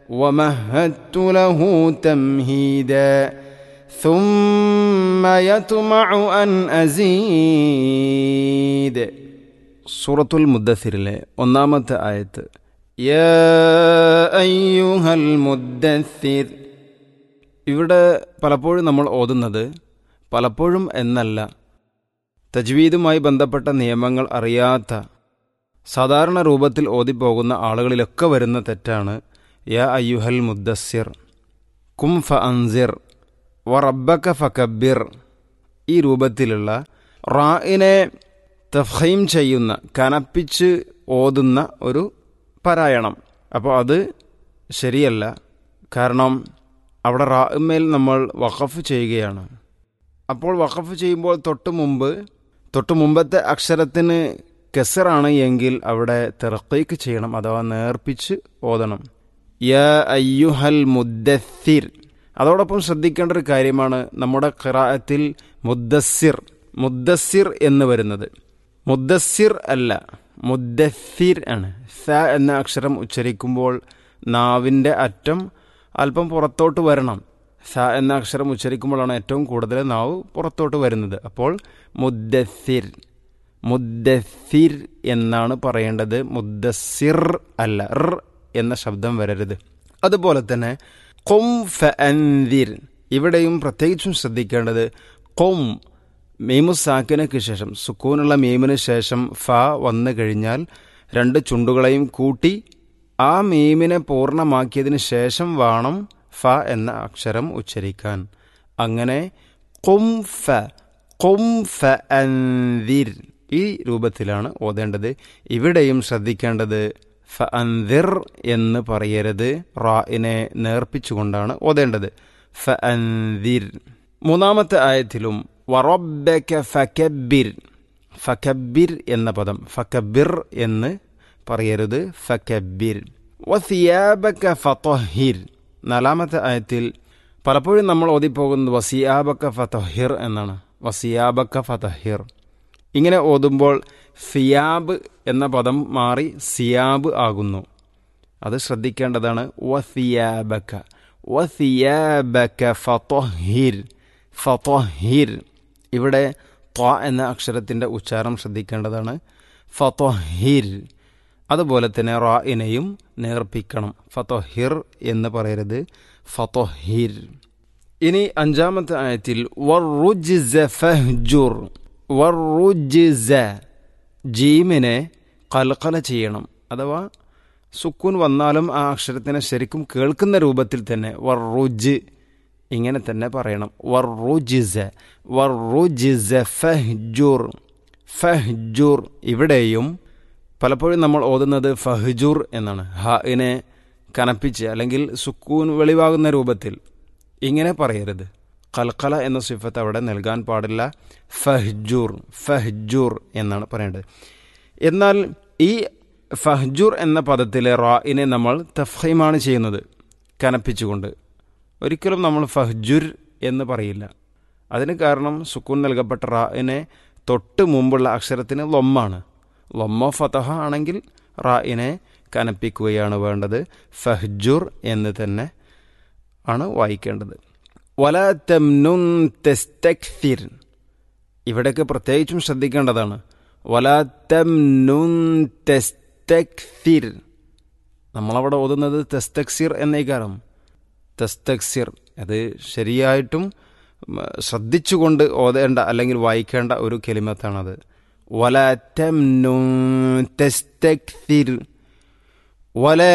ومهدت له تمهيدا ثم يطمع أن أزيد സൂറത്തുൽ മുദ്ദസിറിലെ ഒന്നാമത്തെ ആയത്ത് യാ അയ്യുഹൽ മുദ്ദസിർ ഇവിടെ പലപ്പോഴും നമ്മൾ ഓതുന്നത് പലപ്പോഴും എന്നല്ല തജ്വീദുമായി ബന്ധപ്പെട്ട നിയമങ്ങൾ അറിയാത്ത സാധാരണ രൂപത്തിൽ ഓതിപ്പോകുന്ന ആളുകളിലൊക്കെ വരുന്ന തെറ്റാണ് യാ അയ്യുഹൽ മുദ്ദസിർ കും ഫ അൻസിർ വ റബ്ബക ഫക്കബിർ ഈ രൂപത്തിലുള്ള റായിനെ തഫീം ചെയ്യുന്ന കനപ്പിച്ച് ഓതുന്ന ഒരു പാരായണം അപ്പോൾ അത് ശരിയല്ല കാരണം അവിടെ റാമേൽ നമ്മൾ വഖഫ് ചെയ്യുകയാണ് അപ്പോൾ വഖഫ് ചെയ്യുമ്പോൾ തൊട്ട് മുമ്പ് തൊട്ട് മുമ്പത്തെ അക്ഷരത്തിന് കെസറാണ് എങ്കിൽ അവിടെ തെറക്കീക്ക് ചെയ്യണം അഥവാ നേർപ്പിച്ച് ഓതണം യ അയ്യുഹൽ മുദ്ദസിർ അതോടൊപ്പം ശ്രദ്ധിക്കേണ്ട ഒരു കാര്യമാണ് നമ്മുടെ ഖിറാഅത്തിൽ മുദ്ദസിർ മുദ്ദസിർ എന്ന് വരുന്നത് മുദ്ദസിർ അല്ല മുദ്ദസിർ ആണ് സ എന്ന അക്ഷരം ഉച്ചരിക്കുമ്പോൾ നാവിൻ്റെ അറ്റം അല്പം പുറത്തോട്ട് വരണം സ എന്ന അക്ഷരം ഉച്ചരിക്കുമ്പോഴാണ് ഏറ്റവും കൂടുതൽ നാവ് പുറത്തോട്ട് വരുന്നത് അപ്പോൾ മുദ്ദസിർ മുദ്ദസിർ എന്നാണ് പറയേണ്ടത് മുദ്ദസിർ അല്ല ർ എന്ന ശബ്ദം വരരുത് അതുപോലെ തന്നെ കൊം ഫ അൻതിർ ഇവിടെയും പ്രത്യേകിച്ചും ശ്രദ്ധിക്കേണ്ടത് കൊം മീമു സാക്കിനക്ക് ശേഷം സുക്കൂനുള്ള മീമിന് ശേഷം ഫ വന്നു കഴിഞ്ഞാൽ രണ്ട് ചുണ്ടുകളെയും കൂട്ടി ആ മീമിനെ പൂർണ്ണമാക്കിയതിന് ശേഷം വേണം ഫ എന്ന അക്ഷരം ഉച്ചരിക്കാൻ അങ്ങനെ കൊം ഫ കൊം ഫ അൻതിർ ഈ രൂപത്തിലാണ് ഓതേണ്ടത് ഇവിടെയും ശ്രദ്ധിക്കേണ്ടത് ഫ അൻതിർ എന്ന് പറയരുത് റായിനെ നേർപ്പിച്ചുകൊണ്ടാണ് ഓതേണ്ടത് ഫ അൻതിർ മൂന്നാമത്തെ ആയത്തിലും വറബക്ക ഫക്കബിർ ഫക്കബിർ എന്ന പദം ഫക്കബിർ എന്ന് പറയരുത് ഫക്കബിർ വസിയാബക്ക ഫതഹിർ നാലാമത്തെ ആയത്തിൽ പലപ്പോഴും നമ്മൾ ഓതിപ്പോകുന്നത് വസിയാബക്ക ഫതഹിർ എന്നാണ് വസിയാബക്ക ഫതഹിർ ഇങ്ങനെ ഓതുമ്പോൾ സിയാബ് എന്ന പദം മാറി സിയാബ് ആകുന്നു അത് ശ്രദ്ധിക്കേണ്ടതാണ് വസിയാബക്ക വസിയാബക്ക ഫതഹിർ ഫതഹിർ ഇവിടെ ത്വ എന്ന അക്ഷരത്തിൻ്റെ ഉച്ചാരണം ശ്രദ്ധിക്കേണ്ടതാണ് ഫതഹിർ അതുപോലെ തന്നെ റായിനെയും നേർപ്പിക്കണം ഫതഹിർ എന്ന് പറയരുത് ഫതഹിർ ഇനി അഞ്ചാമത്തെ ആയത്തിൽ വറുജ്സ ഫഹ്ജുർ വറുജ്സ ജീമിനെ കൽക്കല ചെയ്യണം അഥവാ സുക്കൂൻ വന്നാലും ആ അക്ഷരത്തിനെ ശരിക്കും കേൾക്കുന്ന രൂപത്തിൽ തന്നെ വറുജ് ഇങ്ങനെ തന്നെ പറയണം വറുജിസ വറുജിസ ഫഹ്ജുർ ഫഹ്ജുർ ഇവിടെയും പലപ്പോഴും നമ്മൾ ഓതുന്നത് ഫഹ്ജുർ എന്നാണ് ഹാഇനെ കനപ്പിച്ച് അല്ലെങ്കിൽ സുക്കൂൻ വെളിവാകുന്ന രൂപത്തിൽ ഇങ്ങനെ പറയരുത് കൽക്കല എന്ന സിഫത്ത് അവിടെ നൽകാൻ പാടില്ല ഫഹ്ജുർ ഫഹ്ജുർ എന്നാണ് പറയേണ്ടത് എന്നാൽ ഈ ഫഹ്ജുർ എന്ന പദത്തിലെ റായിനെ നമ്മൾ തഫീമാണ് ചെയ്യുന്നത് കനപ്പിച്ചുകൊണ്ട് ഒരിക്കലും നമ്മൾ ഫഹ്ജുർ എന്ന് പറയില്ല അതിന് കാരണം സുക്കൂൻ നൽകപ്പെട്ട റായിനെ തൊട്ട് മുമ്പുള്ള അക്ഷരത്തിന് ലൊമ്മാണ് ലൊമ്മ ഫതഹ ആണെങ്കിൽ റായിനെ കനപ്പിക്കുകയാണ് വേണ്ടത് ഫഹ്ജുർ എന്ന് തന്നെ ആണ് വായിക്കേണ്ടത് വല തെംനുൻ തെസ്തക്സിർ ഇവിടെയൊക്കെ പ്രത്യേകിച്ചും ശ്രദ്ധിക്കേണ്ടതാണ് വല തെംനുൻ തെസ്തക്സിർ നമ്മളവിടെ ഓതുന്നത് തെസ്തക്സിർ എന്നേക്കാരം തെസ്തക്സിർ അത് ശരിയായിട്ടും ശ്രദ്ധിച്ചുകൊണ്ട് ഓതേണ്ട അല്ലെങ്കിൽ വായിക്കേണ്ട ഒരു കെലിമത്താണത് വല തെംനുൻ തെസ്തക്സിർ ولا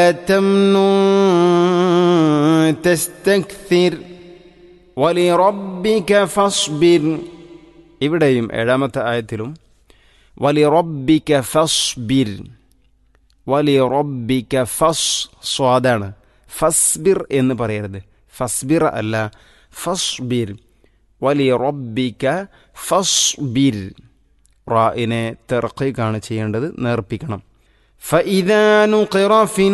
تمنن تستكثر ولربك فاصبر ഇവിടെയും ഏഴാമത്തെ ആയത്തിലും വലി റബ്ബിക ഫസ്ബിർ വലി റബ്ബിക ഫസ് സ്വാദാണ് ഫസ്ബിർ എന്ന് പറയരുത് ഫസ്ബിർ അല്ല ഫസ്ബിർ വലി റബ്ബിക ഫസ്ബിർ റായിനെ തെറക്കീക്കാണ് ചെയ്യേണ്ടത് നേർപ്പിക്കണം فإذا نقر في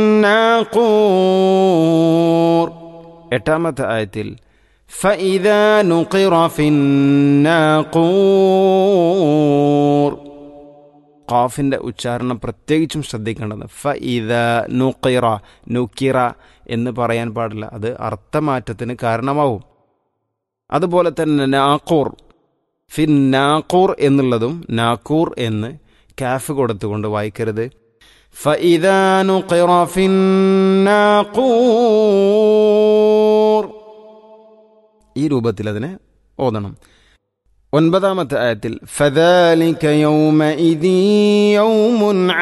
الناقور എട്ടാമത്തെ ആയത്തിൽ فإذا نقر في الناقور ഖാഫിൻ്റെ ഉച്ചാരണം പ്രത്യേകിച്ചും ശ്രദ്ധിക്കേണ്ടത് ഫ ഇത നുക്കിറ നുക്കിറ എന്ന് പറയാൻ പാടില്ല അത് അർത്ഥമാറ്റത്തിന് കാരണമാവും അതുപോലെ തന്നെ നാക്കൂർ ഫിൻ നാക്കൂർ എന്നുള്ളതും നാക്കൂർ എന്ന് കാഫ് കൊടുത്തുകൊണ്ട് വായിക്കരുത് فإذا نقر في الناقور ഈ രൂപത്തിൽ അതിനെ ഓതണം ഒൻപതാമത്തെ ആയത്തിൽ فذلك يومئذ يوم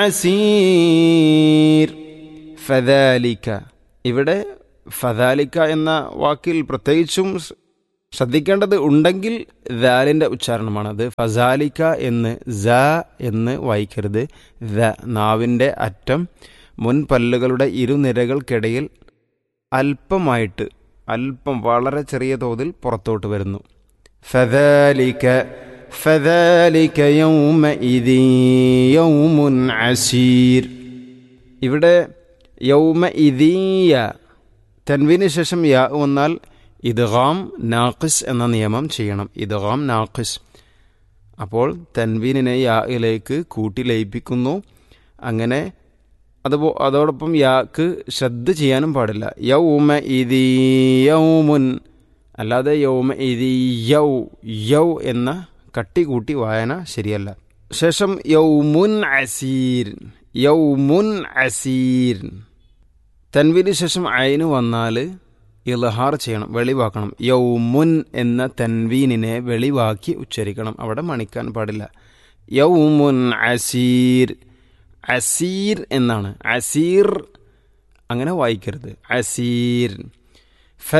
عسير فذلك ഇവിടെ ഫദാലിക്ക എന്ന വാക്കിൽ പ്രത്യേകിച്ചും ശ്രദ്ധിക്കേണ്ടത് ഉണ്ടെങ്കിൽ ദാലിൻ്റെ ഉച്ചാരണമാണ് അത് ഫസാലിക്ക എന്ന് സ എന്ന് വായിക്കരുത് ദ നാവിൻ്റെ അറ്റം മുൻപല്ലുകളുടെ ഇരുനിരകൾക്കിടയിൽ അല്പമായിട്ട് അല്പം വളരെ ചെറിയ തോതിൽ പുറത്തോട്ട് വരുന്നു ഫദാലിക്ക ഫദാലിക്ക യൗമഇദ യൗമുൻ അസീർ ഇവിടെ യൗമ ഇദീയ തൻവീന് ശേഷം യാ വന്നാൽ ഇദ്ഗാം നാഖിസ് എന്ന നിയമം ചെയ്യണം ഇദ്ഗാം നാഖിസ് അപ്പോൾ തൻവീനിനെ യായിലേക്ക് കൂട്ടി ലയിപ്പിക്കുന്നു അങ്ങനെ അതുപോ അതോടൊപ്പം യാക്ക് ശ്രദ്ധ ചെയ്യാനും പാടില്ല യൗമ ഇതി യൗമുൻ അല്ലാതെ യൗമ ഇതി യൗ യൗ എന്ന കട്ടി കൂട്ടി വായന ശരിയല്ല ശേഷം യൗമുൻ അസീർ യൗമുൻ അസീർ തൻവീന് ശേഷം അയിന് വന്നാൽ ഇലഹാർ ചെയ്യണം വെളിവാക്കണം യൗമുൻ എന്ന തൻവീനിനെ വെളിവാക്കി ഉച്ചരിക്കണം അവിടെ മണിക്കാൻ പാടില്ല യൗമുൻ അസീർ അസീർ എന്നാണ് അസീർ അങ്ങനെ വായിക്കരുത് അസീർ